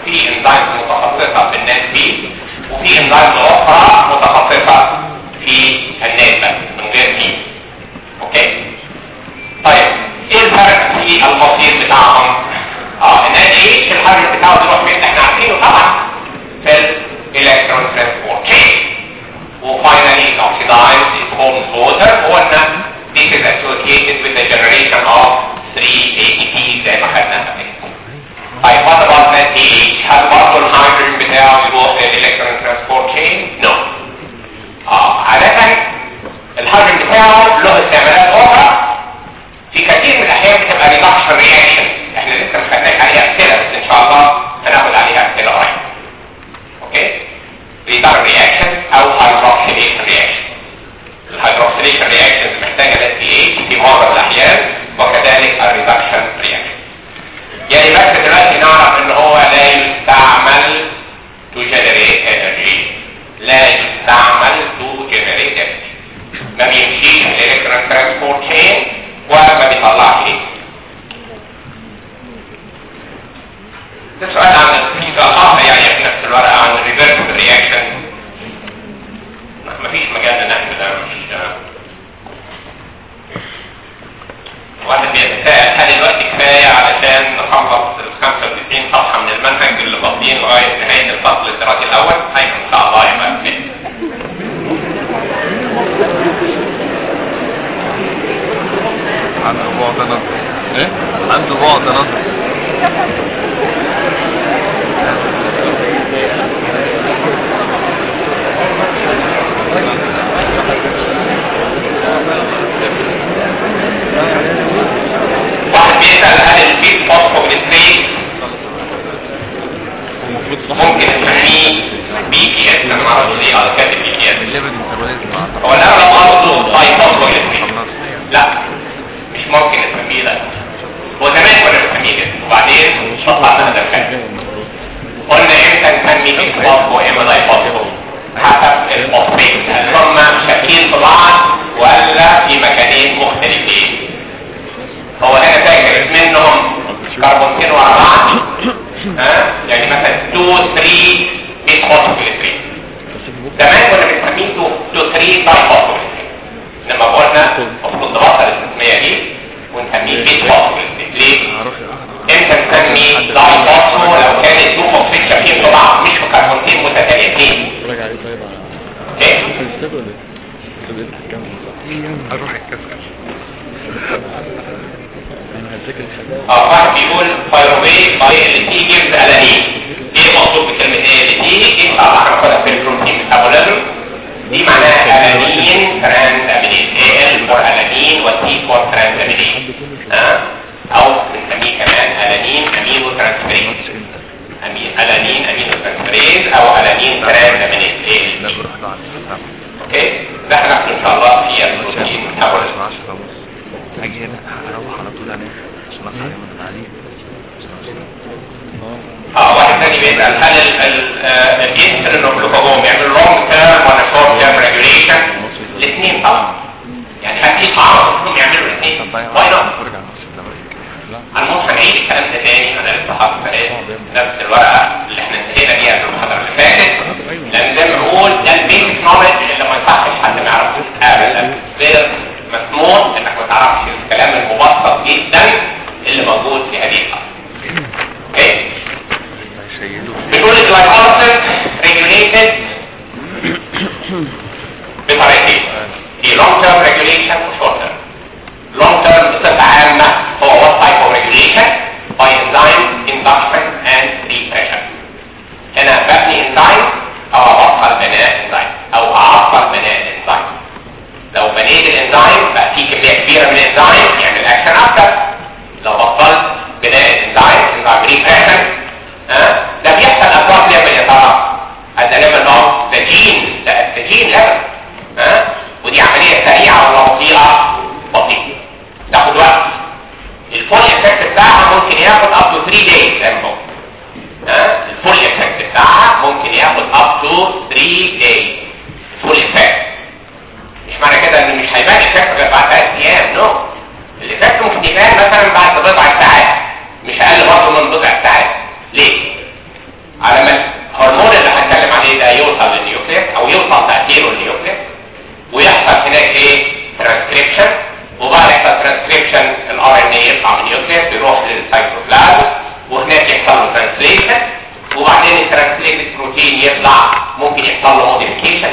في انزيمز متخصصه في الناس دي وفي انزيمز اخرى متخصصه في الناس بس من غير مين اوكي طيب ايه الفرق في المصير بتاعهم اه ان اتش الحرج بتاعه بيروح فين احنا عارفينه طبعا في الالكترون ترانسبورت chain وفاينالي it oxidized it forms water وقلنا this is associated with the generation of 3 ATP زي ما خدنا قبل طيب what about that AH هل برضه الهيدروجين بتاعه يروح للالكترون ترانسبورت chain؟ No اه عادة الهيدروجين بتاعه له استعمالات اخرى في كثير من الاحيان بتبقى ريدكشن رياكشن احنا لسه مش خدناش عليها امثله بس ان شاء الله هناخد عليها امثله قريب اوكي ريدكشن رياكشن او هيدروكسيليشن رياكشن الهيدروكسيليشن رياكشن محتاجه ال pH في معظم الاحيان وكذلك الريدكشن رياكشن يعني بس دلوقتي نعرف ان هو لا يستعمل to generate energy لا يستعمل to generate energy ما بيمشيش في الالكترون ترانسبورت chain وما بيطلعش ايه ده سؤال عن في سؤال اخر يعني في نفس الورقه عن الريفرس رياكشن مفيش مجال نحن ده مش واحد بيتساءل هل الوقت كفايه علشان نخلص ال 95 صفحه من المنهج اللي فاضيين لغايه نهايه الفصل الدراسي الاول؟ ايوه ان شاء الله يبقى كفايه عنده بعد نظر ايه عنده بعد نظر واحد بيسال هل الفيد فوسفوجليسريت المفروض صح ممكن نسميه بي بي اس انا ما اعرفش ليه اه كاتب بي بي اس الليفل ميتابوليزم هو الاغلب قصده باي فوسفوجليسريت خلاص لا مش ممكن نسميه ده هو زمان كنا بنسميه كده وبعدين قطعنا هذا الكلام قلنا امتى نسمي بيك فوسفو واما داي فوسفو حسب الفوسفيت هل هم شاكين في بعض ولا في مكانين مختلفين هو هنا فاكر منهم كربونتين ورا بعض ها يعني مثلا 2 3 بيك فوسفوجليسرين زمان كنا بنسميه 2 3 داي فوسفوجليسرين لما قلنا المفروض نبطل التسميه دي ونسميه بيك فوسفوجليسرين ليه؟ هروح امتى نسمي داي فوسفو لو كان الدو فوسفيت شابكين في بعض مش في كربونتين متتاليتين راجع عليه طيب اوكي في الاستاد ولا ايه؟ الاستاد انت كام صح؟ اروح الكسكس انا هذاكر الحاجات اه واحد بيقول فايروبيت باي ال تي جيمز الانين ايه مقصود بكلمه ايه ال تي دي طبعا هناخدها في البروتين ميتابوليزم دي معناها الانين ترانز امينيز ايه ال فور الانين والتي فور ترانز امينيز ها او بنسميه كمان الانين امينو ترانسفيريز امين الانين امينو ترانسفيريز او الانين ترانز امينيز ايه لا ال بروح له على الساعة اوكي ده هناخده ان شاء الله في البروتين ميتابوليزم عشان عشرة ونص هاجي هنا هروح على طول عليه عشان اخد عليه من العليم اه واحد تاني بيسأل هل ال- ال- آه، الانسولين والجلوكاجون بيعمل لونج تيرم ولا شورت تيرم ريجوليشن الاثنين طبعا يعني هل في تعارض انهم يعملوا الاثنين طب بقى واي نوت نتفرج على نفس الأمريكا انا ممكن اعيد الكلام ده تاني انا لسه حاطط اهي نفس الورقه اللي احنا انتهينا بيها في المحاضره اللي فاتت لان زي ما بقول ده البيزك نولج اللي ما ينفعش حد ما يعرفوش ابدا غير مسموح انك ما تعرفش الكلام المبسط جدا اللي موجود في هذه الارض اوكي ما يشيلوا بنقول الجلايكولايسيس ريجوليتد بطريقتين في لونج تيرم ريجوليشن وشورت تيرم لونج تيرم بصفه عامه هو what type of regulation by enzyme induction and repression هنا ببني انزيم او ابطل بناء انزيم او اعطل بناء انزيم لو بنيت الانزيم بقى في كميه كبيره من الانزيم يعمل اكشن اكتر لو بطلت بناء الانزيم انزيم ريبريشن ها ده بيحصل ابراج لما يا ترى at the level of the gene the, the gene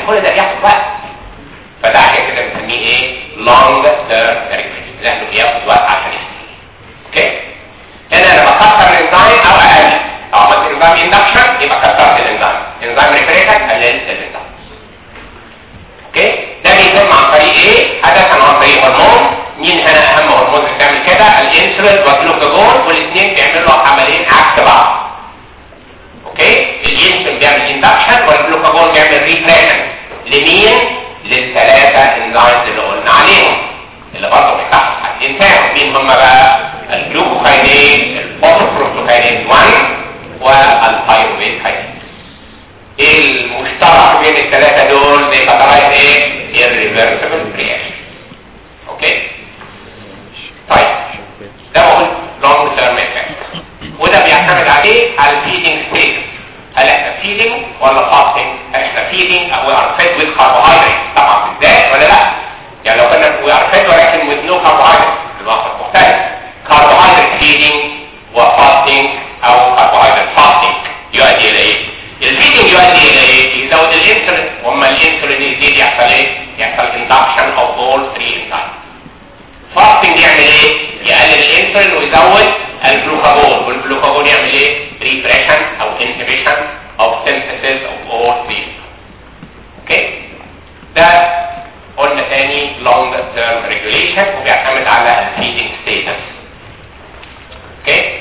كل ده بياخد وقت فده عشان كده بنسميه ايه لونج تيرم ريجوليشن لانه بياخد وقت عشان يحصل اوكي هنا انا بكسر الانزيم او اقلل او عملت انزيم اندكشن يبقى كسرت الانزيم انزيم ريفريشن قللت الانزيم اوكي ده بيتم عن طريق ايه عاده عن طريق هرمون مين هنا اهم هرمون اللي بتعمل كده الانسولين والجلوكاجون والاثنين بيعملوا عملين عكس بعض اوكي الانسولين بيعمل اندكشن والجلوكاجون بيعمل ريفريشن لمين للثلاثه انزيمز اللي قلنا عليهم اللي برضه بيحصل حاجتين تاني مين هم بقى الجلوكوكاينيز الفوسفوبروتوكاينيز 1 والثايرويد كاينيز ايه المشترك بين الثلاثه دول زي كاتالايز ايه irreversible reaction اوكي طيب ده بقول long term effect وده بيعتمد عليه على الفيدنج ستيت هل احنا فيدنج ولا فاستنج هل احنا فيدنج او we are fed with carbohydrates طبعا بالذات ولا لا يعني لو كنا we are fed ولكن with no carbohydrates الوقت مختلف carbohydrate feeding وفاستنج او carbohydrate fasting يؤدي الى ايه الفيدنج يؤدي الى ايه يزود الانسولين واما الانسولين يزيد يحصل ايه يحصل induction of all three enzymes فاستنج يعمل ايه يقلل الانسولين ويزود الجلوكاجون والجلوكاجون يعمل ايه ريبريشن او inhibition of synthesis of all three اوكي ده قلنا تاني long term regulation وبيعتمد على الفيدنج ستيتس اوكي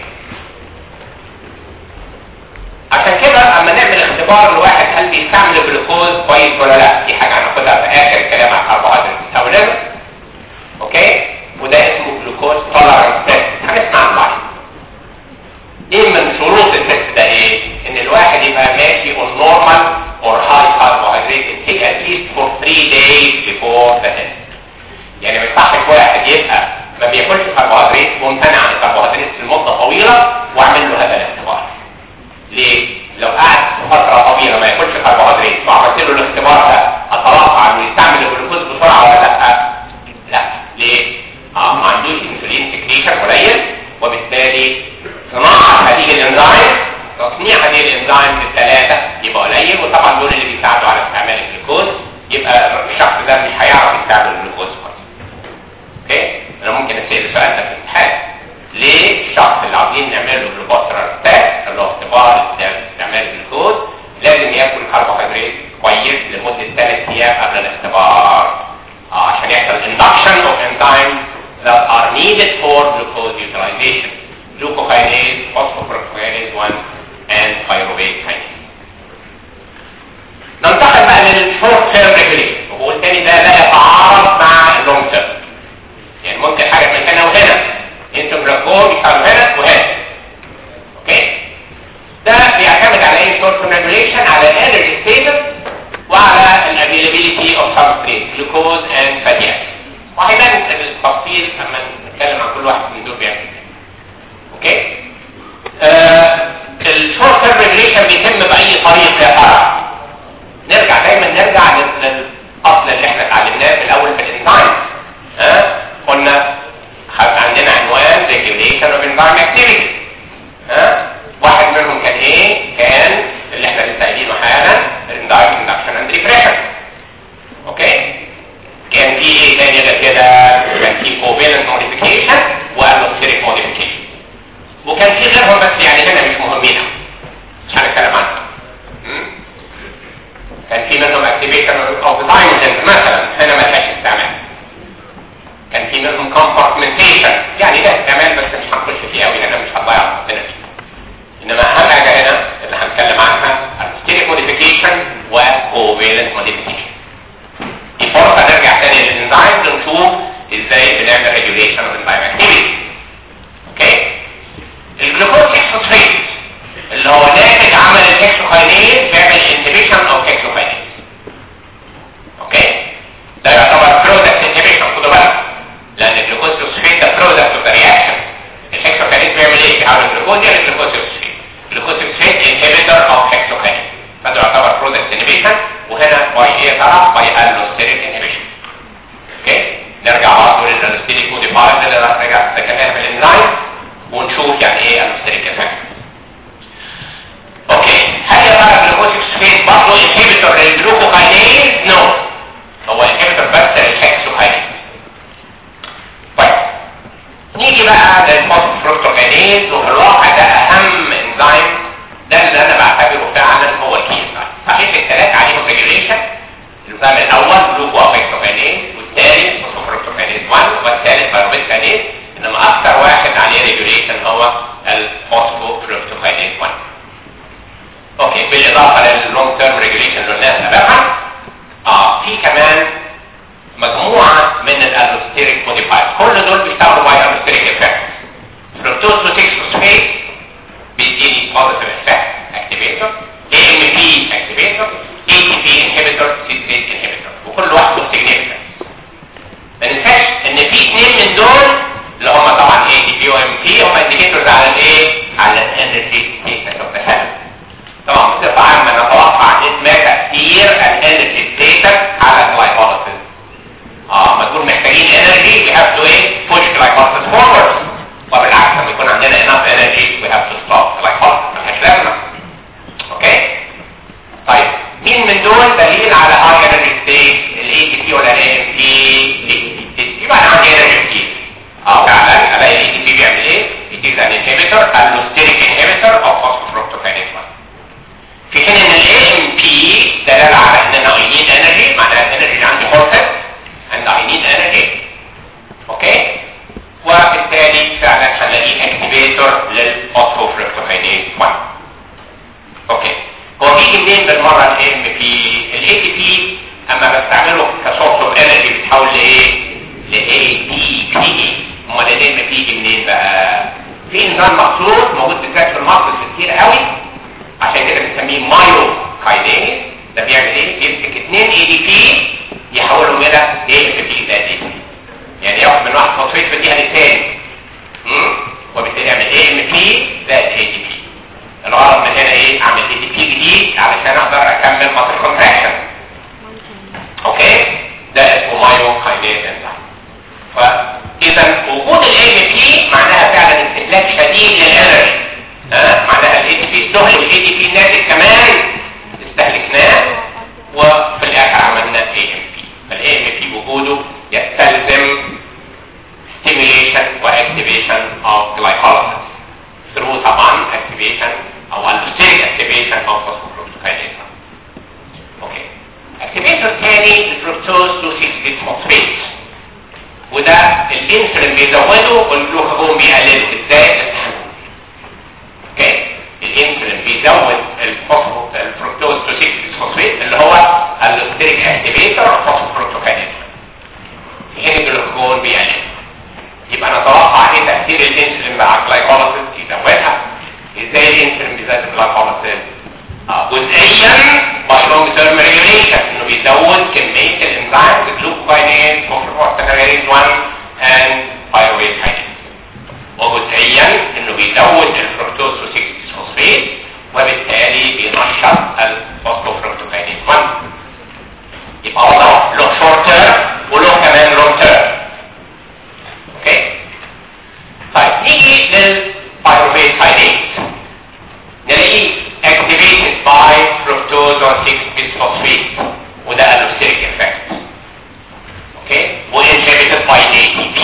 عشان كده اما نعمل اختبار لواحد هل بيستعمل الجلوكوز كويس ولا لا دي حاجه هناخدها في اخر الكلام عن الكربوهيدرات بتستخدمه اوكي وده اسمه جلوكوز تولرانس تيست هنسمع عنه بعدين ايه من شروط التست ده ايه ان الواحد يبقى ماشي on normal or high carbohydrate intake at least for 3 days before the test يعني ما ينفعش واحد يبقى ما بياكلش كربوهيدرات وممتنع عن الكربوهيدرات لمده طويله واعمل له هذا الاختبار ليه؟ لو قعد فترة طويلة ما ياكلش كربوهيدرات وعملت له الاختبار ده اتوقع انه يستعمل الجلوكوز بسرعة ولا لا؟ لا ليه؟ اه ما عندوش انسولين سكريشن قليل وبالتالي صناعة هذه الانزيم تصنيع هذه الانزيم الثلاثة يبقى قليل وطبعا دول اللي بيساعدوا على استعمال الجلوكوز يبقى الشخص ده مش هيعرف يستعمل الجلوكوز كويس. اوكي؟ انا ممكن اسال السؤال ده في الامتحان ليه الشخص اللي عاوزين نعمل له جلوكوسترال تيست اللي هو اختبار استعمال الجلوكوز لازم ياكل كربوهيدرات كويس لمده ثلاث ايام قبل الاختبار آه عشان يحصل induction of enzymes that are needed for glucose utilization glucokinase, phosphoproteokinase 1 and pyruvate kinase ننتقل بقى للشورت تيرم ريجوليشن وبقول تاني ده لا يتعارض مع اللونج تيرم يعني ممكن حاجه من هنا وهنا انتوا جلوكوز يشتغلوا هنا وهنا اوكي ده بيعتمد على ايه شورت تيرم ريجوليشن على الانرجي ستيتس وعلى الافيلابيلتي اوف سبستريت جلوكوز اند فاتي اسيد وهيبان التفصيل لما نتكلم عن كل واحد من دول بيعمل ايه اوكي آه الشورت تيرم ريجوليشن بيتم باي طريقه يا ترى نرجع دايما نرجع للاصل اللي احنا اتعلمناه في الاول في الانزيم ها أه؟ قلنا خد عندنا عنوان regulation of enzyme activity ها أه؟ واحد منهم كان ايه كان اللي احنا لسه قايلينه حالا enzyme induction and repression اوكي كان في ايه تاني غير كده كان في covalent modification والosteric modification وكان في غيرهم بس يعني هنا مش مهمين مش هنتكلم عنهم كان في منهم activation of the thymogens مثلا هنا ما لهاش استعمال كان في منهم compartmentation يعني ده استعمال بس مش هنخش فيه قوي هنا مش هنضيع وقتنا فيه انما اهم حاجه هنا اللي هنتكلم عنها allosteric modification و covalent modification دي فرصه نرجع تاني للانزيم ونشوف ازاي بنعمل regulation of enzyme activity اوكي الجلوكوز اكسوسفيت اللي هو ناتج عمل الهكسوكاينيز بيعمل inhibition of hexokinase اوكي ده يعتبر برودكت انهبيشن خدوا بالك لان الجلوكوز فوسفيت ده برودكت اوف رياكشن الهكسوكاينيز بيعمل ايه بيحول الجلوكوز الى جلوكوز فوسفيت الجلوكوز فوسفيت انهبيتور اوف هكسوكاينيز فده يعتبر برودكت انهبيشن وهنا باي تيرم ريجوليشن اللي قلناها سابقا اه في كمان مجموعه من الالوستيريك موديفاير كل دول بيشتغلوا باي الوستيريك افكت فروكتوز 6 فوسفيت بيديني بوزيتيف افكت اكتيفيتور اي ام بي اكتيفيتور اي تي بي انهبيتور سيتريت انهبيتور وكل واحد له سيجنيفيكانس ما ننساش ان في اثنين من دول اللي هم طبعا اي دي بي و ام بي هم انديكيتورز على الايه على الانرجي ستيتس اوف ذا طبعا بصفه عامه نتوقع ما تاثير الانرجي ستيتس على الجلايكوليسيس اه ما تكون محتاجين انرجي we have to ايه push glycolysis forward وبالعكس لما يكون عندنا enough energy we have to stop glycolysis ملهاش لازمه اوكي طيب مين من دول دليل على high energy state الاي تي بي ولا الاي ام بي يبقى انا عندي energy كتير اه فعلا الاقي الاي تي بي بيعمل ايه؟ it is an inhibitor allosteric inhibitor of phosphofructokinase 1 في حين ان الاي ام بي دلاله على ان انا I need energy معناها الانرجي اللي عندي حرصت and I need energy اوكي وبالتالي فعلا هنلاقيه اكتيفيتور للفوسفوفركتوكاينيز 1 اوكي هو بيجي منين بالمره الام بي الاي تي بي اما بستعمله كسورس اوف انرجي بيتحول لايه لاي بي بي امال الام بي يجي منين بقى في انزيم مخصوص موجود بالذات في المصل كتير قوي عشان كده بنسميه مايو كاينيز ده بيعمل ايه بيمسك اثنين اي دي بي يحولهم الى اي ام بي زائد اي يعني ياخد من واحد فوسفيت بديها للثاني وبالتالي يعمل اي ام بي زائد اي دي بي الغرض من هنا ايه اعمل اي دي بي جديد علشان اقدر اكمل مصر كونتراكشن اوكي ده اسمه مايو كاينيز انزيم فاذا وجود الاي ام بي معناها فعلا استهلاك شديد للانرجي ها معناها الاي دي بي استهلك الاي دي بي الناتج كمان استهلكناه وفي الاخر عملنا اي ام بي فالاي ام بي وجوده يستلزم stimulation واكتيفيشن of glycolysis through طبعا activation او allosteric activation of phosphofructokinase اوكي activator ثاني الفركتوز 2 6 فوسفيت وده الانسولين بيزوده والجلوكاجون بيقلله ازاي اوكي الانسولين بيزود الفوسفو الفركتوز 2 6 فوسفيت اللي هو allosteric activator of phosphofructokinase في حين الجلوكاجون بيقلله يبقى نتوقع ايه تاثير الانسولين مع الجلايكوليسيس يزودها ازاي الانسولين بيزود الجلايكوليسيس آه جزئيا باي لونج تيرم ريجوليشن انه بيزود كميه الانزيم الجلوكوكاينيز فوسفورتينيز 1 اند بايرويت كاينيز وجزئيا انه بيزود الفركتوز 6 فوسفيت وبالتالي بينشط الفوسفوفركتوكاينيز 1 يبقى واضح له شورت تيرم وله كمان لونج تيرم اوكي طيب نيجي للبايروفيت كاينيز نلاقيه activated by fructose or 6 bisphosphate وده allosteric effect اوكي وinhibited by ATP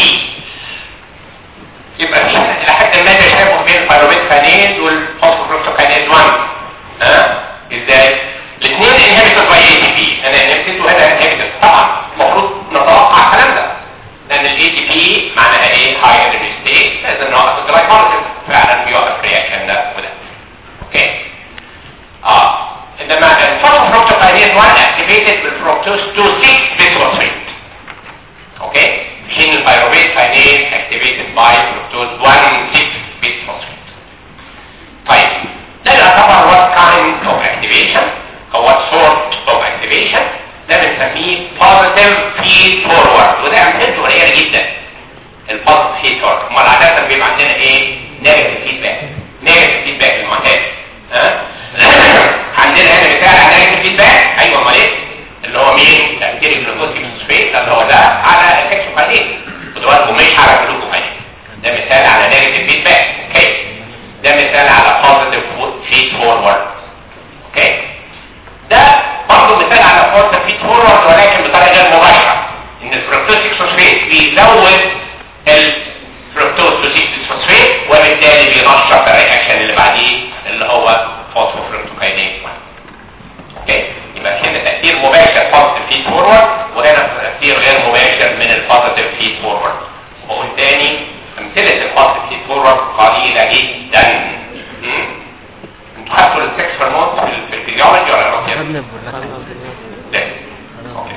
يبقى في لحد ما تشابه بين البايروفيت كاينيز والفوسفوفركتوكاينيز 1 ها ازاي الاثنين inhibited by ATP انا inhibited وهذا inhibited طبعا المفروض نتوقع الكلام ده لان الاي تي بي معناها ايه هاي انرجي ستيت لازم نوقف الجلايكوليسيس فعلا بيوقف الرياكشن ده وده اوكي اه انما الفوسفوفركتوكاينيز 1 اكتيفيتد بالفركتوز 2 6 بيسفوسفيت اوكي في حين البيروفيت كاينيز اكتيفيتد باي فركتوز 1 6 بيسفوسفيت طيب ده يعتبر what kind of activation او what sort of activation ده بنسميه positive feed forward وده امثلته قليله جدا البوزيتيف فيد فورورد امال عاده بيبقى عندنا ايه نيجاتيف فيدباك نيجاتيف فيدباك المعتاد ها عندنا هنا مثال على نيجاتيف فيدباك ايوه امال ايه اللي هو مين تاثير الجلوكوز فوسفيت اللي هو ده على الهكسوكاينين ودول مش على الجلوكوكاينين ده مثال على نيجاتيف فيدباك اوكي ده مثال على بوزيتيف فيد فورورد اوكي ده برضه مثال على فورس فيد فورورد ولكن بطريقه غير مباشره ان الفركتوز فوسفيت بيزود الفركتوز فوسفيت وبالتالي بينشط الرياكشن اللي بعديه اللي هو فوسفوفركتوكاينيز 1 اوكي يبقى هنا تاثير مباشر بوزيتيف فيد فورورد وهنا تاثير غير مباشر من البوزيتيف فيد فورورد وقول تاني امثله البوزيتيف فيد فورورد قليله جدا انتوا خدتوا السكس هرمونز في الفيزيولوجي ولا لا؟ قبل البرلات لا أوكي.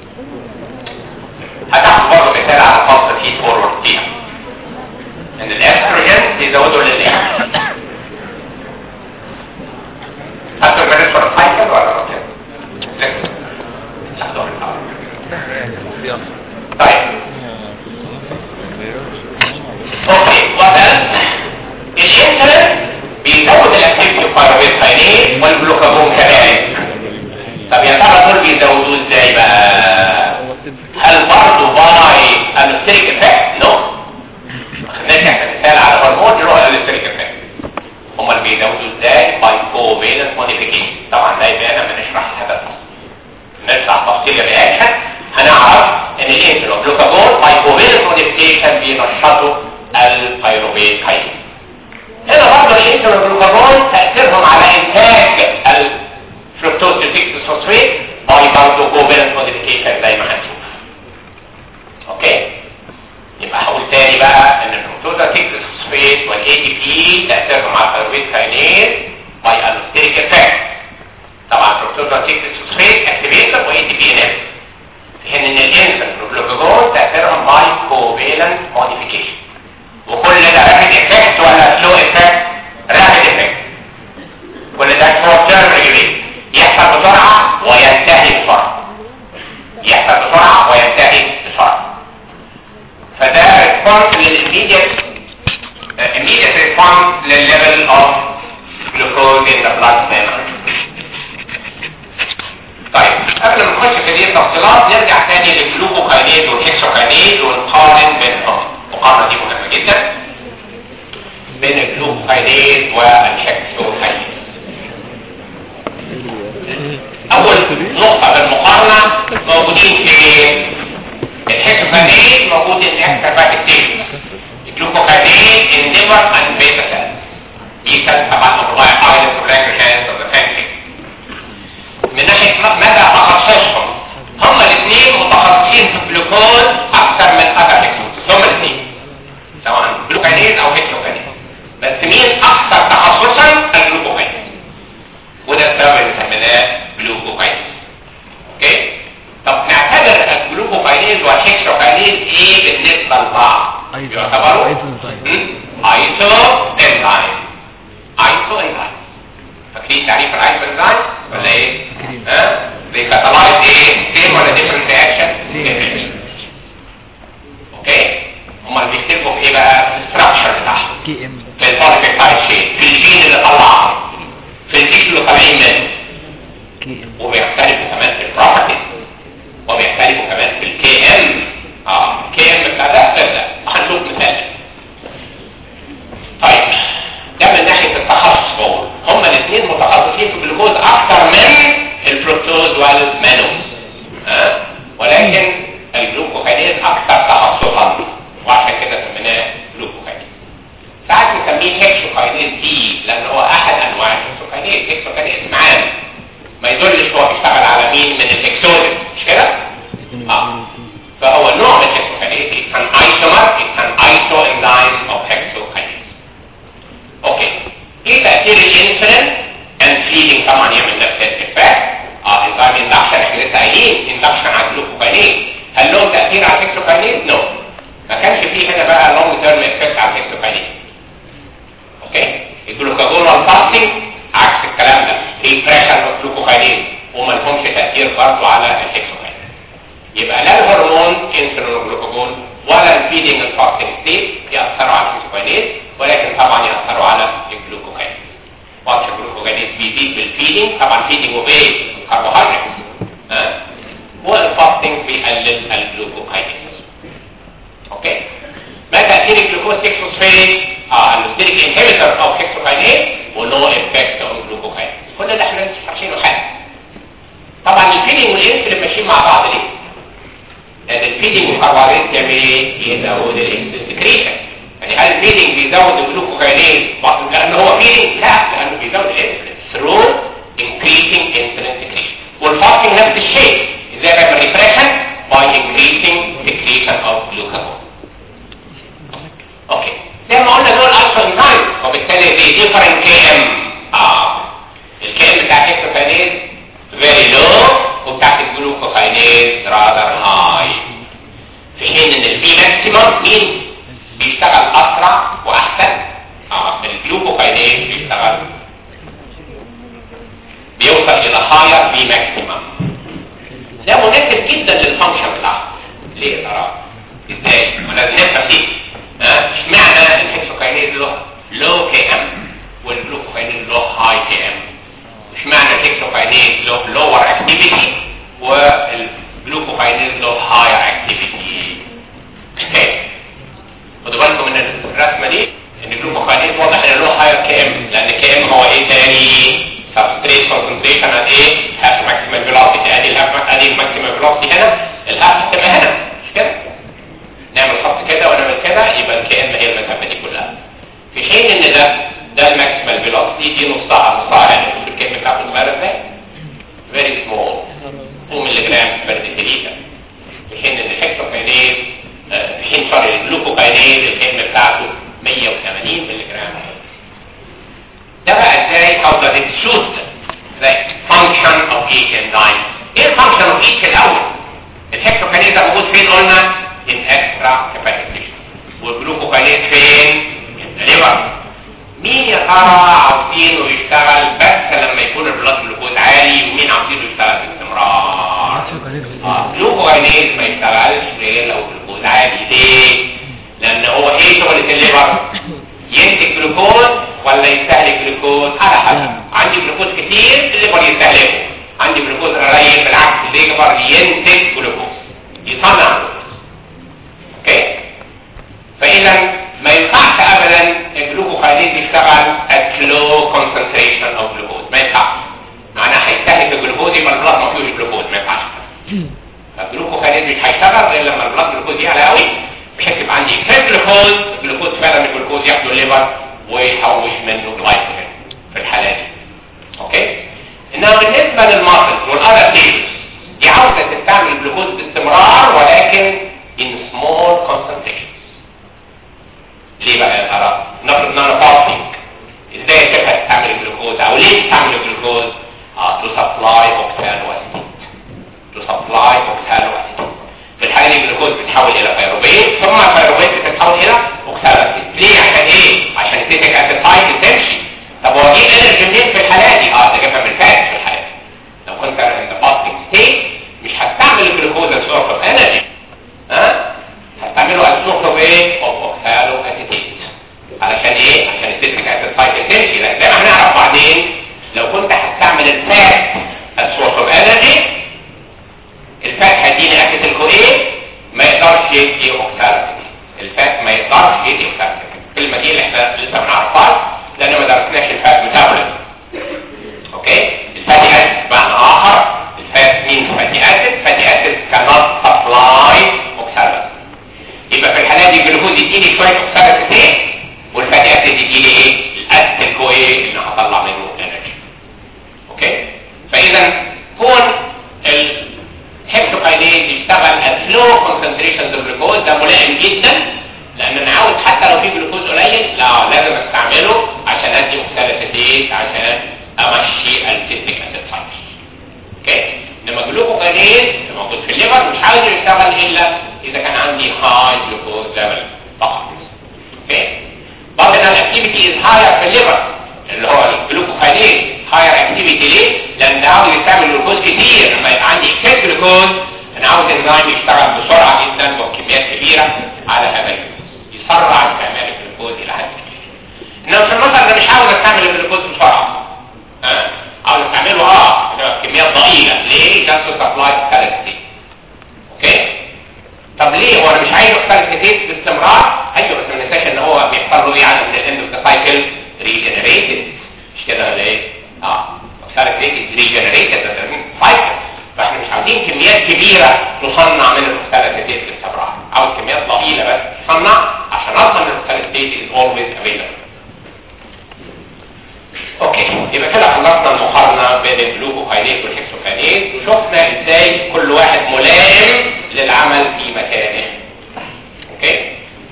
هتاخد برضه مثال على فصل فيد فورورد فيها ان الاستروجين بيزودوا للايه هاتوا المانيس فور سايكل ولا ما كده؟ لسه. هاتوا الأول. طيب اوكي وده الانسولين بيزود الاكتيفيتي البايروبيت كاينيز والجلوكاجون كذلك طب يا ترى دول بيزودوه ازاي بقى هل برضه باي الستريك افكت نو خلينا نحكي مثال على هرمون له الستريك افكت هم اللي بيزودوا ازاي باي كوفيلنت موديفيكيشن طبعا ده يبقى لما نشرح هذا الفصل نشرح تفصيل الرياكشن هنعرف ان الانسولين والجلوكاجون باي كوفيلنت موديفيكيشن بينشطوا البايروبيت كاينيز هنا برضه الانسولين والجلوكاجون تاثيرهم على انتاج الفركتوز ديتكتس فوسفيت باي برضه كوفيلنت موديفيكيشن زي ما هنشوف اوكي يبقى هقول تاني بقى ان الفركتوز ديتكتس فوسفيت والاي تي بي تاثيرهم على البايروبيت كاينيز باي الستيريك افكت طبعا الفركتوز ديتكتس فوسفيت اكتيفيتر واي تي بي انهبيتور في حين ان الانسولين والجلوكاجون تاثيرهم باي كوفيلنت موديفيكيشن وكل ده رابد افكت ولا سلو افكت رابد افكت كل ده شورت تيرم ريجوليت يحصل بسرعه وينتهي بسرعه يحصل بسرعه وينتهي بسرعه فده ريسبونس للإميديت immediate response للليفل of glucose in the blood cell طيب قبل ما نخش في دي التفصيلات نرجع تاني للجلوكوكاينيز والهكسوكاينيز ونقارن بينهم المقارنه دي مهمه جدا بين الجلوكوكاينيز والهكسوكاينيز اول نقطه بالمقارنه موجودين في الهكسوكاينيز موجود ان اكتر ستيج الجلوكوكاينيز ان ليفر اند بيتا سيل دي كانت طبعا موضوع ايلس ولانجرهانز وذا من ناحيه مدى تخصصهم هما الاثنين متخصصين في الجلوكوز اكثر من اذر هيكسوكاينيز هما الاثنين سواء جلوكاينيز او هيكسوكاينيز بس مين اكثر تخصصا الجلوكوكاينيز وده السبب اللي سميناه جلوكوكاينيز اوكي طب نعتبر الجلوكوكاينيز والهيكسوكاينيز ايه بالنسبه لبعض أيضا. يعتبروا أيضا. ايسو انزايم ايسو انزايم فاكرين تعريف الايسو انزايم ولا ايه فاكرين. ها بيكاتالايز ايه سيم ولا ديفرنت رياكشن Same. اوكي هما اللي بيختلفوا في ايه بقى في الستراكشر بتاعهم كي ام في البوليبيبتايد شين في الجين اللي طلعهم في الجين اللي طالعين منه كي ام وبيختلفوا كمان في البروبرتيز وبيختلفوا كمان في الكي ام اه الكي ام بتاع ده غير ده هنشوف مثال طيب ده من ناحيه التخصص بقول هما الاثنين متخصصين في الجلوكوز اكثر من الفركتوز والمانوز ها ولكن الجلوكوكاينيز اكثر تخصصا وعشان كده سميناه جلوكوكاينيز ساعات نسميه هيكسوكاينيز دي لان هو احد انواع الهيكسوكاينيز هيكسوكاينيز معانا ما يدلش هو بيشتغل على مين من الاكسودين مش كده؟ اه فهو نوع من الهيكسوكاينيز it can isomer it can isoenzyme of hexokinase اوكي ايه تاثير الانسولين and feeding طبعا يعمل نفس الافكت اه انزيم اندكشن احنا لسه قايلين اندكشن على الجلوكوكاينيز هل له تاثير على الهكسوكاينيز؟ نو ما كانش فيه هنا بقى لونج تيرم افكت على الهكسوكاينيز اوكي الجلوكاجون والفاستنج عكس الكلام ده ريبريشن اوف جلوكوكاينيز وما لهمش تاثير برضه على الهكسوكاينيز يبقى لا الهرمون انسولين والجلوكاجون ولا الفيدنج الفاستنج ستيت ياثروا على الهكسوكاينيز ولكن طبعا ياثروا على الجلوكوكاينيز وقت الجلوكوكاينيز بيزيد بالفيدنج طبعا فيدنج وبيه كربوهيدرات ها والفاستنج بيقلل الجلوكوكاينيز اوكي ما تاثير الجلوكوز 6 فوسفيت اه الستيريك انهبيتور او هيكسوكاينيز ونو افكت اون جلوكوكاينيز كل ده احنا لسه عارفينه حاجه طبعا الفيدنج والانسولين ماشيين مع بعض ليه؟ لان الفيدنج والكربوهيدرات يعمل ايه؟ يزود الانسولين سكريشن يعني هل الفيدنج بيزود الجلوكوكاينيز برضه لان هو فيدنج؟ لا لانه بيزود الانسولين through increasing insulin secretion والفاستنج نفس الشيء ازاي بيعمل ريبريشن by increasing secretion of glucagon اوكي زي ما قلنا دول اصلا انزايم وبالتالي دي ديفرنت كي ام اه مين بيشتغل اسرع واحسن اه الجلوكوكاينيز بيشتغل بيوصل الى هاير بي ماكسيمم ده مناسب جدا للفانكشن بتاعه ليه يا ترى ازاي ولازم نفهم فيه ها اشمعنى الهكسوكاينيز له لو كي ام والجلوكوكاينيز له هاي كي ام اشمعنى الهكسوكاينيز له لور اكتيفيتي والجلوكوكاينيز له هاير اكتيفيتي خدوا بالكم من الرسمه دي ان الجلوكوكاينيز واضح ان له هاير كي ام لان كي ام هو ايه تاني سبستريت كونسنتريشن اد ايه هاف ماكسيمال فيلوسيتي ادي الهاف ادي الماكسيمال فيلوسيتي هنا الهاف هتبقى هنا مش كده نعمل خط كده ونعمل كده يبقى الكي ام هي المسافه دي كلها في حين ان ده ده الماكسيمال فيلوسيتي دي نصها نصها يعني شوف الكي ام بتاعته صغيره ازاي فيري سمول 2 مللي جرام بير ديسيليتر في حين ان الهكسوكاينيز في حين سوري الجلوكوكاينيز الكي ام بتاعته 180 مللي جرام ده بقى ازاي how does it suit the function of each enzyme ايه الفانكشن of each الاول الهكسوكاينيز ده موجود فين قلنا in extra capacity والجلوكوكاينيز فين in the liver مين يا ترى عاوزينه يشتغل بس لما يكون البلاد جلوكوز عالي ومين عاوزينه يشتغل باستمرار اه جلوكوكاينيز ما يشتغلش غير لو الجلوكوز عالي ليه لان هو ايه شغله الليفر ينتج جلوكوز ولا يستهلك جلوكوز على حسب عندي جلوكوز كتير الليفر يستهلكه عندي جلوكوز قليل بالعكس الليفر ينتج جلوكوز يصنع جلوكوز اوكي فاذا ما ينفعش ابدا الجلوكوكاينيز يشتغل at low concentration of glucose ما ينفعش معناها هيستهلك الجلوكوز يبقى البلاد ما فيهوش جلوكوز ما ينفعش فالجلوكوكاينيز مش هيشتغل غير لما البلاد جلوكوز يعلى قوي بحيث يبقى عندي اكسس جلوكوز الجلوكوز فعلا الجلوكوز ياخده الليفر ويحوش منه جلايكوجين في الحالة دي اوكي انما بالنسبة للماسلز والاذر سيلز دي عاوزة تستعمل الجلوكوز باستمرار ولكن in small concentrations ليه بقى يا ترى نفرض ان انا فاستنج ازاي اسيبها تستعمل الجلوكوز او ليه تستعمل الجلوكوز اه to supply oxaloacetate to supply oxaloacetate في الحالة دي الجلوكوز بتتحول الى فيروبيت ثم الفيروبيت بتتحول الى اوكسالاتيت ليه عشان ايه عشان السيتيك اسيد سايكل تمشي طب هو دي انرجي منين في الحالة دي اه ده جابها من الفات في الحالة دي لو كنت انا in the fasting state مش هستعمل الجلوكوز as source of energy ها هستعمله as source of ايه of oxaloacetate علشان ايه عشان السيتيك اسيد سايكل تمشي لان زي ما هنعرف بعدين لو كنت هستعمل الفات as source of energy الفات هيديني اسيد الكويه ما يقدرش يدي اوكسالاتيك الفات ما يقدرش يدي اوكسالاتيك الكلمه دي اللي احنا لسه ما نعرفهاش لان ما درسناش الفات ميتابوليزم اوكي الفاتي اسيد بمعنى اخر الفات مين فاتي اسيد فاتي اسيد cannot supply اوكسالاتيك يبقى في الحاله دي الجلوكوز يديني شويه اوكسالاتيك والفاتي اسيد يديني ايه الاسيد الكويه اللي هطلع منه انرجي اوكي فاذا كون الهيبتوكاينيز يشتغل at low concentrations of glucose ده ملائم جدا لان انا عاوز حتى لو في جلوكوز قليل لا لازم استعمله عشان ادي اوكسالاتيت عشان امشي السيستيك اسيد سايكل اوكي انما الجلوكوكاينيز اللي موجود في الليفر مش عاوز يشتغل الا اذا كان عندي هاي جلوكوز ليفل فقط اوكي بعض الاكتيفيتي از هاير في الليفر اللي هو الجلوكوكاينيز هاير اكتيفيتي ليه؟ لان ده عاوز يستعمل جلوكوز كتير لما يبقى عندي اكسس جلوكوز انا عاوز انزيم يشتغل بسرعه جدا وبكميات كبيره على هذا الجلوكوز يسرع استعمال الجلوكوز الى حد كبير انما في المثل انا مش عاوز استعمل الجلوكوز بسرعه اه عاوز استعمله اه انما بكميات ضئيله ليه؟ جاست سبلاي كالوري اوكي طب ليه هو انا مش عايز يحصل كتير باستمرار ايوه بس ما ننساش ان هو بيحصل له ايه على الاند اوف ذا سايكل ريجنريتد مش كده ولا ايه اه oxalic acid regenerated سايكل فاحنا مش عاوزين كميات كبيره تصنع من الاوكساليك acid باستمرار عاوز كميات ضئيله بس تصنع عشان اضمن الاوكساليك acid is always available اوكي يبقى كده خلصنا المقارنه بين الجلوكوكاينيز والهكسوكاينيز وشفنا ازاي كل واحد ملائم للعمل في مكانه اوكي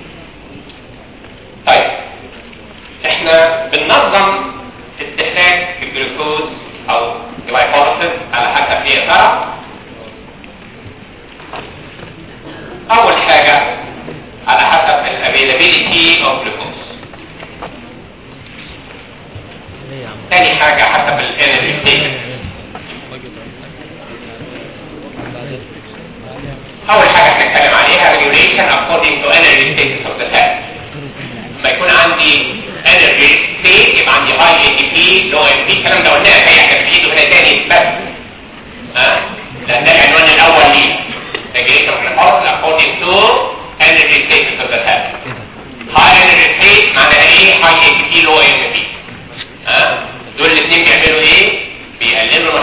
طيب احنا بننظم استهلاك الجلوكوز او الجلايكوليسيس على حسب ايه ترى اول حاجه على حسب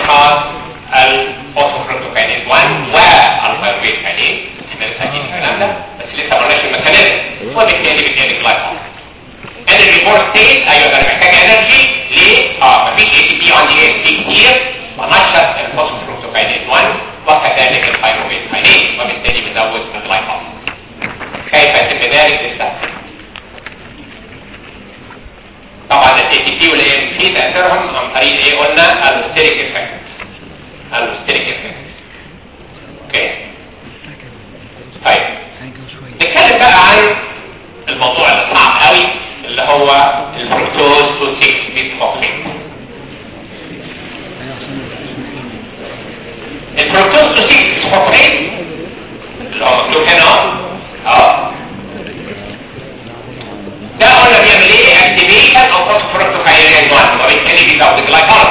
because الفوسفوركتوكاينيز 1 والفيرويت كاينيز احنا لسه قايلين الكلام ده بس لسه ما قلناش الميكانيزم وبالتالي بتدي جلايكول انرجي فور ستيت ايوه ده أنا محتاج انرجي ليه؟ اه مفيش اي تي بي عندي اي تي كتير بنشط الفوسفوركتوكاينيز 1 وكذلك الفيرويت كاينيز وبالتالي بزود الجلايكول كيف يتم ذلك لسه طبعا الاي تي بي والاي ام بي تاثيرهم عن طريق ايه قلنا الستيريك افكت الستيريك افكت اوكي طيب نتكلم بقى عن الموضوع اللي صعب قوي اللي هو الفركتوز تو 6 بيت فوسفيت الفركتوز تو 6 بيت فوسفيت اللي هو مكتوب هنا اهو اه ده قلنا بيعمل ايه اكتيفيشن او فوسفوركتوكاينيز 1 وبالتالي بيزود الجلايكوليز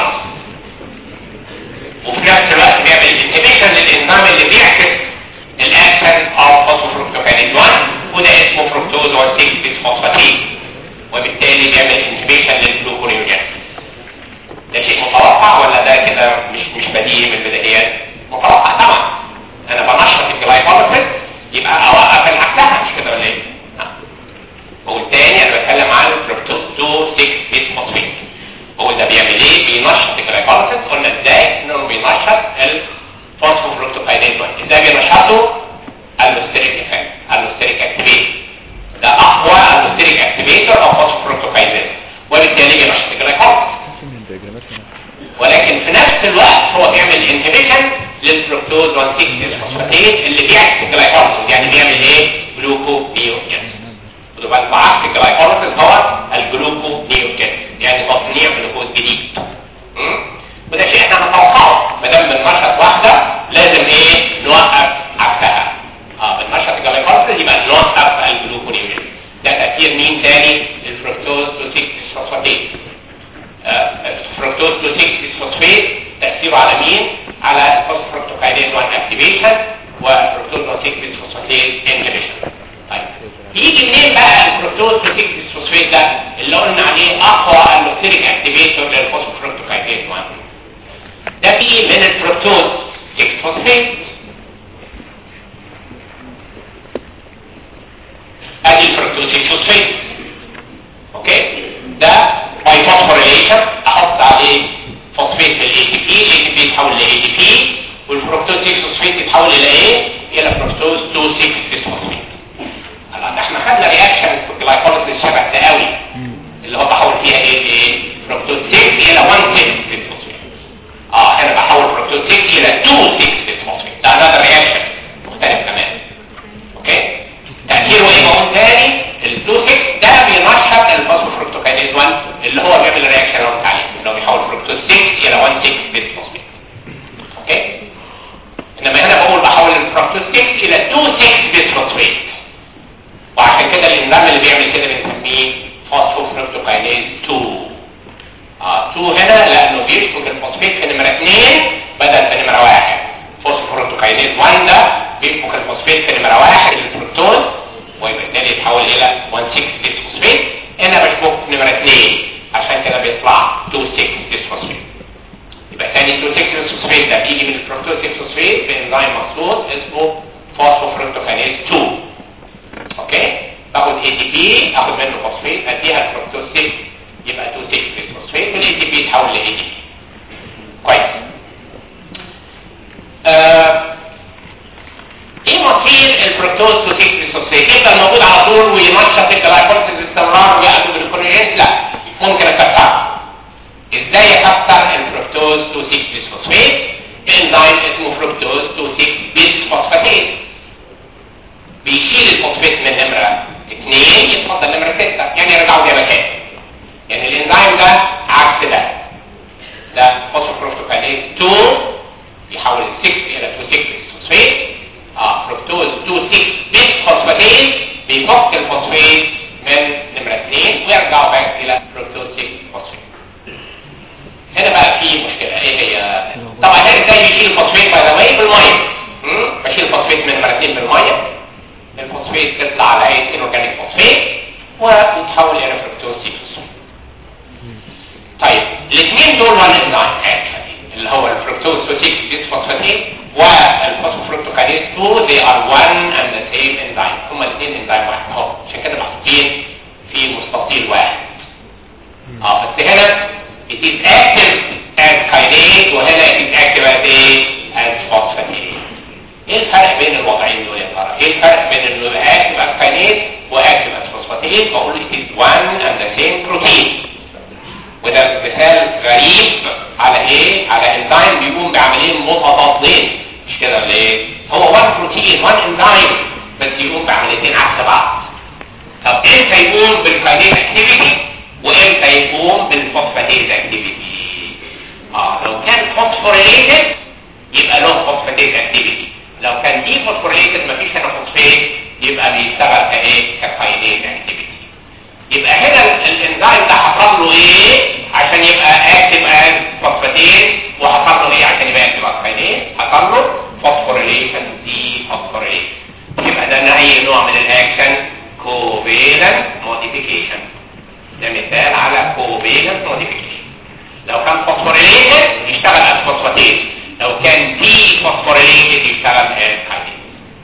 وفي نفس الوقت بيعمل انهبيشن للانزيم اللي بيعكس الاكشن اوف فوسفوركتوكاينيز 1 وده اسمه فركتوز 1 6 بيسفوسفاتيز وبالتالي بيعمل انهبيشن للجلوكونيوجين ده شيء متوقع ولا ده كده مش مش بديهي من البدايات متوقع طبعا انا بنشط الجلايكوليز يبقى اوقف العكسها مش كده ولا ايه والتاني انا بتكلم عن الفركتوز 2 6 بيسفوسفيت هو ده بيعمل ايه بينشط الجلايكوليز قلنا ازاي انه بينشط الفوسفوفركتوكاينيز 1 ازاي بينشطه الستيريك افكت الستيريك اكتيفيت ده اقوى الستيريك اكتيفيتور او فوسفوفركتوكاينيز وبالتالي بينشط الجلايكوليز ولكن في نفس الوقت هو بيعمل انهبيشن للفركتوز 1 6 بيسفوسفاتيز اللي بيعكس الجلايكوليز يعني بيعمل ايه جلوكوبيوجينيز وده بعكس الجلايكوليز هو الجلوكونيوجين يعني تصنيع جلوكوز جديد م? وده شيء احنا نتوقعه ما دام بننشط واحده لازم ايه نوقف عكسها اه بننشط الجلايكوليز يبقى نوقف الجلوكونيوجين ده تاثير مين تاني الفركتوز تو 6 فوسفاتيز آه الفركتوز تو 6 فوسفات تاثيره على مين على الفوسفوركتوكاينيز 1 اكتيفيشن والفركتوز 1 6 فوسفاتيز انهبيشن طيب يجي منين بقى الفركتوز تو 6 فوسفات ده اللي قلنا عليه اقوى اللوكتيريك اكتيفيتور للفوسفوركتوكاينيز 1 ده بيجي من الفركتوز 6 فوسفات ادي الفركتوز 6 فوسفات اوكي ده باي فوسفوريليشن احط عليه فوسفات في الاي تي بي الاي تي بي يتحول لاي تي بي والفركتوز 6 فوسفات يتحول الى ايه الى فركتوز 2 6 فوسفات هلا احنا خدنا رياكشن في الجلايكوليز شبه ده قوي اللي هو بحول فيها ايه ايه فركتوز 6 الى 1 6 فوسفات اه هنا بحول فركتوز 6 الى 2 6 فوسفات ده هذا رياكشن مختلف تماما اوكي تاثيره ايه بقول تاني ال 2 6 ده بينشط الفوسفوركتوكاينيز 1 اللي هو بيعمل الرياكشن اللي قلت عليه اللي هو بيحول فركتوز 6 الى 1 6 فوسفات اوكي انما هنا بقول بحول الفركتوز 6 الى 2 6 فوسفات وعشان كده الانزيم اللي بيعمل كده بنسميه فوسفوفركتوكاينيز 2 اه 2 هنا لانه بيشبك الفوسفات في نمره 2 بدل في نمره 1 فوسفوفركتوكاينيز 1 ده بيشبك الفوسفات في نمره 1 الفركتوز وبالتالي يتحول الى 1 6 فوسفات هنا بشبك في نمره 2 عشان كده بيطلع 2 6 فوسفات يبقى ثاني 2 6 فوسفات ده بيجي من الفركتوز 6 فوسفات بانزيم مخصوص اسمه فوسفوفركتوكاينيز 2 اوكي باخد اي تي بي اخد منه فوسفات اديها الفركتوز 6 يبقى 2 6 فوسفات والاي تي بي يتحول لاي تي بي كويس آه. ايه مصير الفركتوز 2 6 فوسفات يفضل موجود على طول وينشط الجلايكوليز باستمرار وياخد الجلوكونيجين لا ممكن اكسره ازاي اكسر الفركتوز 2 6 فوسفات بانزيم اسمه فركتوز 2 6 بيس فوسفاتيز بيشيل الفوسفات من نمرة 2 يتفضل نمرة 6 يعني يرجعوا زي ما كان يعني الانزيم ده عكس ده ده فوسفوفركتوكاينيز 2 بيحول ال 6 الى 2 6 فوسفات اه فركتوز 2 6 بيس فوسفاتيز بيفك الفوسفات من نمرة 2 ويرجعوا باك الى فركتوز 6 فوسفات هنا بقى في مشكلة ايه هي طبعا هنا ازاي بيشيل الفوسفات باي ذا واي بالميه بشيل الفوسفات من نمرة 2 بالميه الفوسفات تطلع على هيئه انورجانيك فوسفات ويتحول الى فركتوز 6 طيب الاثنين دول وان انزيم اللي هو الفركتوز 6 بيسفوسفاتيز والفوسفوركتوكانيز 2 they are one and the same enzyme هما الاثنين انزيم واحد اهو عشان كده محطوطين في مستطيل واحد اه بس هنا it is active as kinase وهنا it is active as a as phosphatase ايه الفرق بين الوضعين دول يا ترى؟ ايه الفرق بين انه يبقى active as kinase واكتف as phosphatase؟ بقول it is one and the same protein وده مثال غريب على ايه؟ على انزيم بيقوم بعملين متضادين مش كده ولا ايه؟ هو وان بروتين وان انزيم بس يقوم بعمليتين عكس بعض طب امتى يقوم بالكاينيز اكتيفيتي وامتى يقوم بالفوسفاتيز اكتيفيتي اه لو كان فوسفوريليتد يبقى له فوسفاتيز اكتيفيتي لو كان دي فوسفوريليتد مفيش هنا فوسفات يبقى بيشتغل كايه ككاينيز اكتيفيتي يبقى هنا ال- الانزيم ده حصل له ايه عشان يبقى اكتف از فوسفاتيز وحصل له ايه عشان يبقى اكتف از كاينيز حصل له فوسفوريليشن دي فوسفوريليشن يبقى ده اي نوع من الاكشن كوفيلنت موديفيكيشن ده مثال على كوفيلنت موديفيكيشن لو كان فوسفوريليتد يشتغل از فوسفاتيز لو كان دي فوسفوريليتد يشتغل از كاينيز